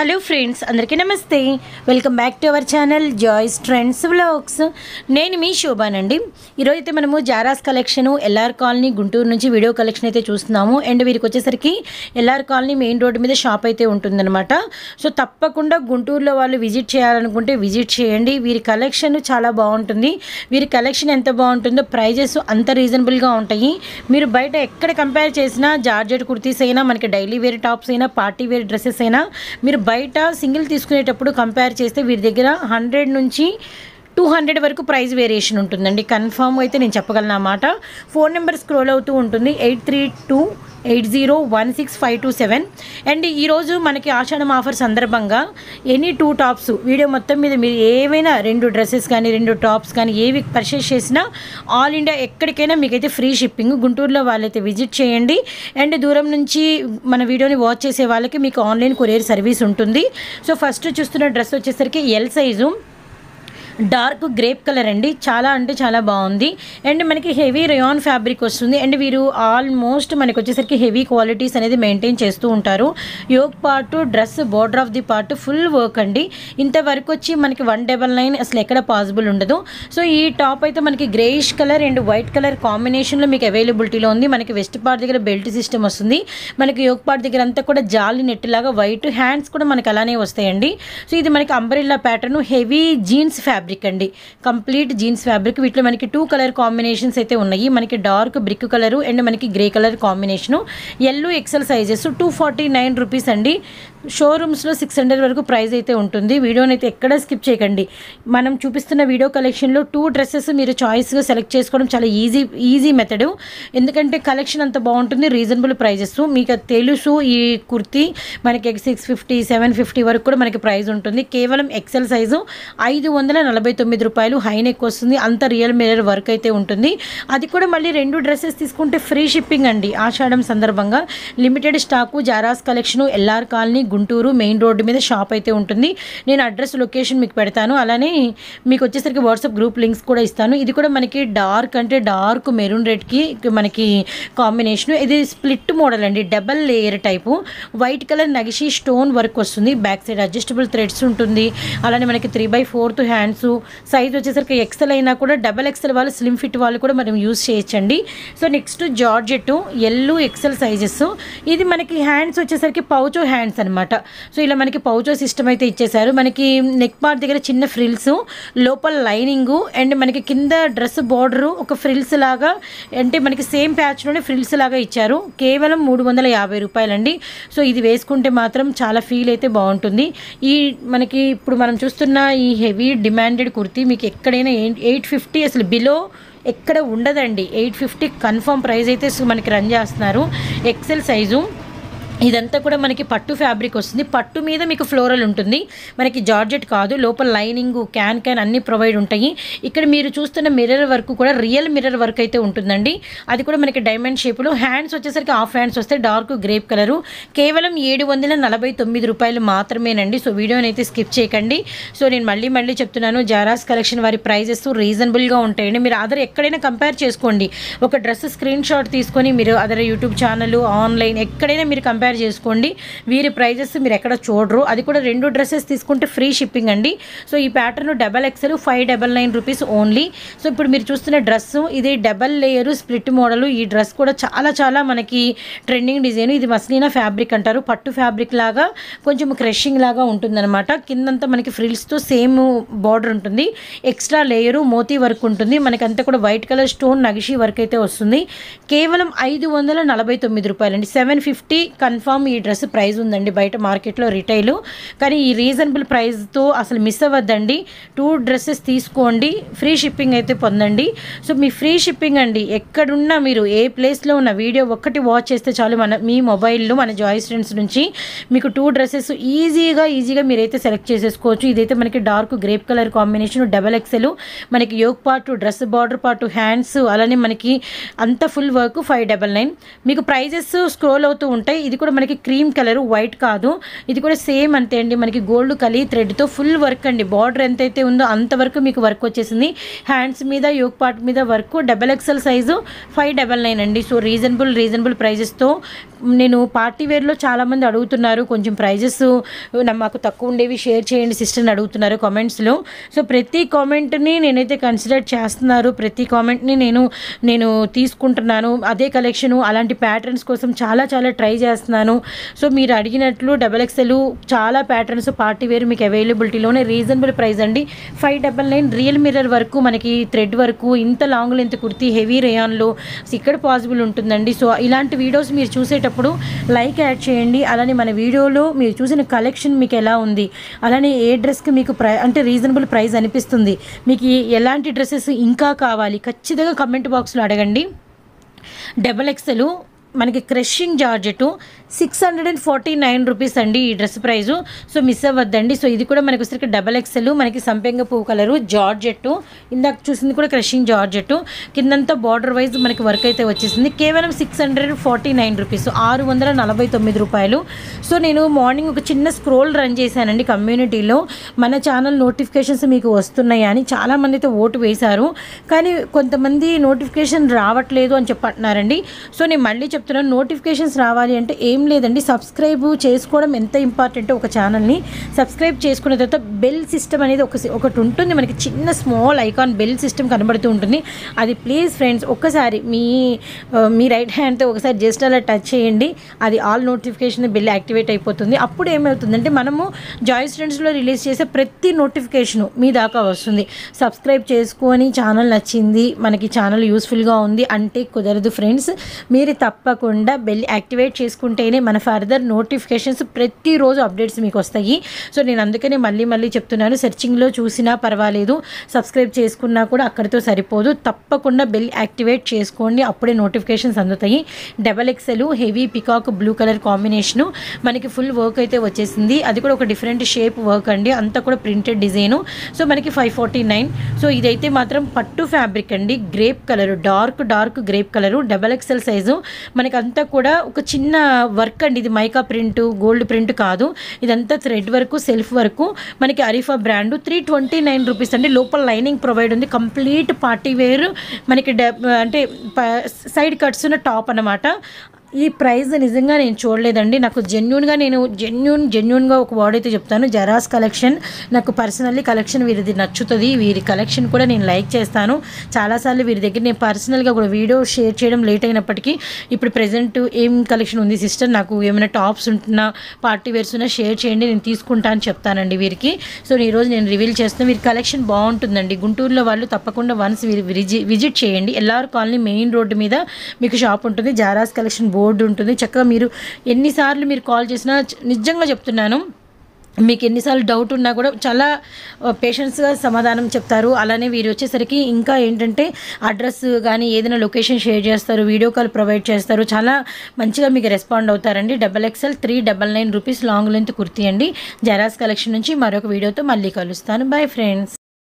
hello friends అందరికీ నమస్తే welcome back to our channel joys trends vlogs నేను మీ శోభానండి ఈరోజు అయితే మనము Zara's collection LR colony Guntur నుంచి వీడియో కలెక్షన్ అయితే చూస్తున్నాము అండ్ వీరికి వచ్చేసరికి ఎల్ఆర్ కాలనీ మెయిన్ రోడ్డు మీద షాప్ అయితే ఉంటుందన్నమాట సో తప్పకుండా గుంటూరులో వాళ్ళు విజిట్ చేయాలనుకుంటే విజిట్ చేయండి వీరి కలెక్షన్ చాలా బాగుంటుంది వీరి కలెక్షన్ ఎంత బాగుంటుందో ప్రైజెస్ అంత రీజనబుల్గా ఉంటాయి మీరు బయట ఎక్కడ కంపేర్ చేసినా జార్జెట్ కుర్తీస్ అయినా మనకి డైలీ వేర్ టాప్స్ అయినా పార్టీ వేర్ డ్రెస్సెస్ అయినా మీరు బయట సింగిల్ తీసుకునేటప్పుడు కంపేర్ చేస్తే వీరి దగ్గర హండ్రెడ్ నుంచి టూ హండ్రెడ్ వరకు ప్రైస్ వేరియేషన్ ఉంటుందండి కన్ఫామ్ అయితే నేను చెప్పగలను అన్నమాట ఫోన్ నెంబర్ స్క్రోల్ అవుతూ ఉంటుంది eight three two eight zero one six five two seven and ఈరోజు మనకి ఆషాఢం ఆఫర్ సందర్భంగా ఎనీ టూ టాప్స్ వీడియో మొత్తం మీద మీరు ఏవైనా రెండు డ్రెస్సెస్ కానీ రెండు టాప్స్ కానీ ఏవి పర్చేస్ చేసినా ఆల్ ఇండియా ఎక్కడికైనా మీకైతే ఫ్రీ షిప్పింగ్ గుంటూరులో వాళ్ళైతే విజిట్ చేయండి అండ్ దూరం నుంచి మన వీడియోని వాచ్ చేసే వాళ్ళకి మీకు ఆన్లైన్ కొరియర్ సర్వీస్ ఉంటుంది సో ఫస్ట్ చూస్తున్న డ్రెస్ వచ్చేసరికి L size dark grape colour అండి చాలా అంటే చాలా బాగుంది అండ్ మనకి హెవీ రేయాన్ ఫ్యాబ్రిక్ వస్తుంది అండ్ వీరు ఆల్మోస్ట్ మనకి వచ్చేసరికి హెవీ క్వాలిటీస్ అనేది మెయింటైన్ చేస్తూ ఉంటారు yoke part dress border of the part full work అండి ఇంతవరకు వచ్చి మనకి వన్ డబల్ నైన్ అసలు ఎక్కడ పాసిబుల్ ఉండదు సో ఈ టాప్ అయితే మనకి greyish colour and white colour కాంబినేషన్లో మీకు అవైలబిలిటీలో ఉంది మనకి వెస్ట్ పార్ట్ దగ్గర బెల్ట్ సిస్టమ్ వస్తుంది మనకి యోగ్ పార్ట్ దగ్గర అంతా కూడా జాలి నెట్ లాగా వైట్ హ్యాండ్స్ కూడా మనకి అలానే వస్తాయండి సో ఇది మనకి umbrella pattern heavy jeans fabric అండి కంప్లీట్ జీన్స్ ఫ్యాబ్రిక్ వీటిలో మనకి టూ కలర్ కాంబినేషన్స్ అయితే ఉన్నాయి మనకి డార్క్ బ్రిక్ కలర్ అండ్ మనకి grey colour combination yellow XL sizes two forty nine rupees అండి షోరూమ్స్లో సిక్స్ హండ్రెడ్ వరకు ప్రైస్ అయితే ఉంటుంది వీడియోని అయితే ఎక్కడ స్కిప్ చేయకండి మనం చూపిస్తున్న వీడియో కలెక్షన్లో టూ డ్రెస్సెస్ మీరు చాయిస్గా సెలెక్ట్ చేసుకోవడం చాలా ఈజీ ఈజీ మెథడ్ ఎందుకంటే కలెక్షన్ అంత బాగుంటుంది రీజనబుల్ ప్రైజెస్ మీకు అది తెలుసు ఈ కుర్తీ మనకి సిక్స్ ఫిఫ్టీ సెవెన్ ఫిఫ్టీ వరకు కూడా మనకి ప్రైస్ ఉంటుంది కేవలం ఎక్సెల్ సైజు ఐదు వందల నలభై తొమ్మిది రూపాయలు హై నెక్ వస్తుంది అంత రియల్ మిరర్ వర్క్ అయితే ఉంటుంది అది కూడా మళ్ళీ రెండు డ్రెస్సెస్ తీసుకుంటే ఫ్రీ షిప్పింగ్ అండి ఆషాఢం సందర్భంగా లిమిటెడ్ స్టాకు జారాస్ collection LR colony Guntur main road మీద షాప్ అయితే ఉంటుంది నేను అడ్రస్ లొకేషన్ మీకు పెడతాను అలానే మీకు వచ్చేసరికి వాట్సాప్ గ్రూప్ లింక్స్ కూడా ఇస్తాను ఇది కూడా మనకి డార్క్ అంటే డార్క్ మెరూన్ రెడ్కి మనకి కాంబినేషన్ ఇది స్ప్లిట్ మోడల్ అండి double layer type white colour నగిషి స్టోన్ వర్క్ వస్తుంది బ్యాక్ సైడ్ అడ్జస్టబుల్ థ్రెడ్స్ ఉంటుంది అలానే మనకి three by fourth hands size వచ్చేసరికి ఎక్సెల్ అయినా కూడా డబల్ ఎక్సెల్ వాళ్ళు స్లిమ్ ఫిట్ వాళ్ళు కూడా మనం యూస్ చేయొచ్చండి so next georgette L XL sizes ఇది మనకి హ్యాండ్స్ వచ్చేసరికి పౌచో హ్యాండ్స్ అనమాట సో ఇలా మనకి పౌచో సిస్టమ్ అయితే ఇచ్చేసారు మనకి నెక్ పార్ట్ దగ్గర చిన్న ఫ్రిల్స్ లోపల లైనింగ్ అండ్ మనకి కింద డ్రెస్ బార్డర్ ఒక ఫ్రిల్స్ లాగా అంటే మనకి సేమ్ ప్యాచ్లోనే ఫ్రిల్స్ లాగా ఇచ్చారు కేవలం మూడు వందల యాభై రూపాయలండి సో ఇది వేసుకుంటే మాత్రం చాలా ఫీల్ అయితే బాగుంటుంది ఈ మనకి ఇప్పుడు మనం చూస్తున్న ఈ హెవీ డిమాండెడ్ కుర్తీ మీకు ఎక్కడైనా ఎయిట్ ఫిఫ్టీ అసలు బిలో ఎక్కడ ఉండదండి ఎయిట్ ఫిఫ్టీ కన్ఫర్మ్ ప్రైస్ అయితే మనకి రన్ చేస్తున్నారు ఎక్సెల్ సైజు ఇదంతా కూడా మనకి పట్టు ఫ్యాబ్రిక్ వస్తుంది పట్టు మీద మీకు ఫ్లోరల్ ఉంటుంది మనకి జార్జెట్ కాదు లోపల లైనింగ్ క్యాన్ క్యాన్ అన్నీ ప్రొవైడ్ ఉంటాయి ఇక్కడ మీరు చూస్తున్న మిర్రర్ వర్క్ కూడా రియల్ మిర్రర్ వర్క్ అయితే ఉంటుందండి అది కూడా మనకి డైమండ్ షేప్లో హ్యాండ్స్ వచ్చేసరికి హాఫ్ హ్యాండ్స్ వస్తే డార్క్ గ్రేప్ కలరు కేవలం ఏడు వందల నలభై తొమ్మిది రూపాయలు మాత్రమేనండి సో వీడియోని అయితే స్కిప్ చేయకండి సో నేను మళ్ళీ మళ్ళీ చెప్తున్నాను జారాస్ కలెక్షన్ వారి ప్రైజెస్ రీజనబుల్గా ఉంటాయండి మీరు అదర్ ఎక్కడైనా కంపేర్ చేసుకోండి ఒక డ్రెస్ స్క్రీన్ షాట్ తీసుకొని మీరు అదర్ యూట్యూబ్ ఛానల్ ఆన్లైన్ ఎక్కడైనా మీరు కంపేర్ చేసుకోండి వీరి ప్రైజెస్ మీరు ఎక్కడ చూడరు అది కూడా రెండు డ్రెస్సెస్ తీసుకుంటే ఫ్రీ షిప్పింగ్ అండి సో ఈ pattern double XL five double nine rupees only so ఇప్పుడు మీరు చూస్తున్న డ్రెస్ ఇది డబల్ లేయర్ స్ప్లిట్ మోడల్ ఈ డ్రెస్ కూడా చాలా చాలా మనకి ట్రెండింగ్ డిజైన్ ఇది మస్లీనా ఫ్యాబ్రిక్ అంటారు పట్టు ఫ్యాబ్రిక్ లాగా కొంచెం క్రషింగ్ లాగా ఉంటుందన్నమాట కిందంతా మనకి ఫ్రిల్స్తో సేమ్ బార్డర్ ఉంటుంది ఎక్స్ట్రా లేయరు మోతీ వర్క్ ఉంటుంది మనకంతా కూడా వైట్ కలర్ స్టోన్ నగిషి వర్క్ అయితే వస్తుంది కేవలం ఐదు వందల నలభై తొమ్మిది రూపాయలండి సెవెన్ ఫిఫ్టీ కన్ఫామ్ ఈ డ్రెస్ ప్రైస్ ఉందండి బయట మార్కెట్లో రిటైల్ కానీ ఈ రీజనబుల్ ప్రైస్తో అసలు మిస్ అవ్వద్దండి టూ డ్రెస్సెస్ తీసుకోండి ఫ్రీ షిప్పింగ్ అయితే పొందండి సో మీ ఫ్రీ షిప్పింగ్ అండి ఎక్కడున్నా మీరు ఏ ప్లేస్లో ఉన్న వీడియో ఒక్కటి వాచ్ చేస్తే చాలు మన మీ మొబైల్లో మన జాయిస్ ఫ్రెండ్స్ నుంచి మీకు టూ డ్రెస్సెస్ ఈజీగా ఈజీగా మీరైతే సెలెక్ట్ చేసేసుకోవచ్చు ఇదైతే మనకి dark grape colour combination double XL మనకి yoke part dress border part hands అలానే మనకి అంత full work five double nine మీకు ప్రైజెస్ స్క్రోల్ అవుతూ ఉంటాయి ఇది కూడా మనకి క్రీమ్ కలర్ వైట్ కాదు ఇది కూడా సేమ్ అంతే అండి మనకి గోల్డ్ కలి థ్రెడ్తో ఫుల్ వర్క్ అండి బార్డర్ ఎంతైతే ఉందో అంతవరకు మీకు వర్క్ వచ్చేసింది హ్యాండ్స్ మీద యోగ్ పార్ట్ మీద work double XL size five double nine అండి సో రీజనబుల్ రీజనబుల్ ప్రైజెస్తో నేను పార్టీ వేర్లో చాలామంది అడుగుతున్నారు కొంచెం ప్రైజెస్ మాకు తక్కువ ఉండేవి షేర్ చేయండి సిస్టర్ని అడుగుతున్నారు కామెంట్స్లో సో ప్రతి కామెంట్ని నేనైతే కన్సిడర్ చేస్తున్నారు ప్రతి కామెంట్ని నేను నేను తీసుకుంటున్నాను అదే కలెక్షను అలాంటి ప్యాటర్న్స్ కోసం చాలా చాలా ట్రై చేస్తున్నాను సో మీరు అడిగినట్లు డబల్ ఎక్స్ఎల్ చాలా ప్యాటర్న్స్ పార్టీ వేర్ మీకు అవైలబిలిటీలోనే రీజనబుల్ ప్రైస్ అండి five double nine real mirror వరకు మనకి థ్రెడ్ వరకు ఇంత లాంగ్ లెంత్ కుర్తీ హెవీ రేయాన్లో ఇక్కడ పాసిబుల్ ఉంటుందండి సో ఇలాంటి వీడియోస్ మీరు చూసేటప్పుడు లైక్ యాడ్ చేయండి అలానే మన వీడియోలో మీరు చూసిన కలెక్షన్ మీకు ఎలా ఉంది అలానే ఏ డ్రెస్కి మీకు ప్రై అంటే రీజనబుల్ ప్రైస్ అనిపిస్తుంది మీకు ఈ- ఎలాంటి డ్రెస్సెస్ ఇంకా కావాలి ఖచ్చితంగా కమెంట్ బాక్స్లో అడగండి డబల్ ఎక్సెల్ మనకి crushing georgette six hundred and forty nine rupees అండి ఈ డ్రెస్ ప్రైజు సో మిస్ అవ్వద్దండి సో ఇది కూడా మనకి వచ్చరికి డబల్ ఎక్సెల్ మనకి సంపెంగ పువ్వు కలరు జార్జెట్ ఇందాక చూసింది కూడా క్రషింగ్ జార్జెట్ కిందంతా బార్డర్ వైజ్ మనకి వర్క్ అయితే వచ్చేసింది కేవలం six hundred forty nine rupees ఆరు వందల నలభై తొమ్మిది రూపాయలు సో నేను మార్నింగ్ ఒక చిన్న స్క్రోల్ రన్ చేశానండి కమ్యూనిటీలో మన ఛానల్ నోటిఫికేషన్స్ మీకు వస్తున్నాయా అని చాలామంది అయితే ఓటు వేశారు కానీ కొంతమంది నోటిఫికేషన్ రావట్లేదు అని చెప్పంటున్నారండి సో నేను మళ్ళీ చెప్తున్నాను నోటిఫికేషన్స్ రావాలి అంటే ఏం లేదండి సబ్స్క్రైబ్ చేసుకోవడం ఎంత ఇంపార్టెంట్ ఒక ఛానల్ని సబ్స్క్రైబ్ చేసుకున్న తర్వాత బెల్ సిస్టమ్ అనేది ఒక ఒకటి ఉంటుంది మనకి చిన్న స్మాల్ ఐకాన్ బెల్ సిస్టమ్ కనబడుతూ ఉంటుంది అది ప్లీజ్ ఫ్రెండ్స్ ఒక్కసారి మీ ఆ, మీ రైట్ హ్యాండ్తో ఒకసారి జస్ట్ అలా టచ్ చేయండి అది ఆల్ నోటిఫికేషన్ బెల్ యాక్టివేట్ అయిపోతుంది అప్పుడు ఏమవుతుందంటే మనము జాయ్ స్టూడెంట్స్లో రిలీజ్ చేసే ప్రతి నోటిఫికేషను మీ దాకా వస్తుంది సబ్స్క్రైబ్ చేసుకొని ఛానల్ నచ్చింది మనకి ఛానల్ యూస్ఫుల్గా ఉంది అంటే కుదరదు ఫ్రెండ్స్ మీరు తప్పకుండా బెల్ యాక్టివేట్ చేసుకుంటేనే మన ఫర్దర్ నోటిఫికేషన్స్ ప్రతిరోజు అప్డేట్స్ మీకు వస్తాయి సో నేను అందుకనే మళ్ళీ మళ్ళీ చెప్తున్నాను సెర్చింగ్లో చూసినా పర్వాలేదు సబ్స్క్రైబ్ చేసుకున్నా కూడా అక్కడితో సరిపోదు తప్పకుండా బెల్ యాక్టివేట్ చేసుకోండి అప్పుడే నోటిఫికేషన్స్ అందుతాయి double XL heavy peacock blue colour combination మనకి ఫుల్ వర్క్ అయితే వచ్చేసింది అది కూడా ఒక డిఫరెంట్ షేప్ వర్క్ అండి అంతా కూడా ప్రింటెడ్ డిజైను సో మనకి ఫైవ్ ఫార్టీ నైన్ సో ఇదైతే మాత్రం పట్టు ఫ్యాబ్రిక్ అండి grape colour dark dark grape colour double XL size మనకి అంతా కూడా ఒక చిన్న వర్క్ అండి ఇది మైకా ప్రింట్ గోల్డ్ ప్రింట్ కాదు ఇదంతా థ్రెడ్ వరకు సెల్ఫ్ వరకు మనకి Arifa brand three twenty nine rupees అండి లోపల లైనింగ్ ప్రొవైడ్ ఉంది కంప్లీట్ పార్టీ వేర్ మనకి డ- అంటే ప- సైడ్ కట్స్ ఉన్న టాప్ అన్నమాట ఈ ప్రైస్ నిజంగా నేను చూడలేదండి నాకు జెన్యున్గా నేను జెన్యున్ జెన్యున్గా ఒక వర్డ్ అయితే చెప్తాను జరాస్ కలెక్షన్ నాకు పర్సనల్లీ కలెక్షన్ వీరిది నచ్చుతుంది వీరి కలెక్షన్ కూడా నేను లైక్ చేస్తాను చాలాసార్లు వీరి దగ్గర నేను పర్సనల్గా కూడా వీడియో షేర్ చేయడం లేట్ అయినప్పటికీ ఇప్పుడు ప్రజెంట్ ఏం కలెక్షన్ ఉంది సిస్టర్ నాకు ఏమైనా టాప్స్ ఉంటున్నా పార్టీ వేర్స్ ఉన్నా షేర్ చేయండి నేను తీసుకుంటా అని చెప్తానండి వీరికి సో ఈరోజు నేను రివీల్ చేస్తాను వీరి కలెక్షన్ బాగుంటుందండి గుంటూరులో వాళ్ళు తప్పకుండా వన్స్ వీరి విజి- విజిట్ చేయండి ఎల్ఆర్ కాలనీ మెయిన్ రోడ్డు మీద మీకు షాప్ ఉంటుంది జారాస్ కలెక్షన్ బోర్డు ఉంటుంది చక్కగా మీరు ఎన్నిసార్లు మీరు కాల్ చేసినా చ- నిజంగా చెప్తున్నాను మీకు ఎన్నిసార్లు డౌట్ ఉన్నా కూడా చాలా పేషెన్స్గా సమాధానం చెప్తారు అలానే వీరు వచ్చేసరికి ఇంకా ఏంటంటే అడ్రస్ కానీ ఏదైనా లొకేషన్ షేర్ చేస్తారు వీడియో కాల్ ప్రొవైడ్ చేస్తారు చాలా మంచిగా మీకు రెస్పాండ్ అవుతారండి double XL three double nine rupees long length kurti అండి జరాస్ కలెక్షన్ నుంచి మరొక వీడియోతో మళ్ళీ కలుస్తాను బాయ్ ఫ్రెండ్స్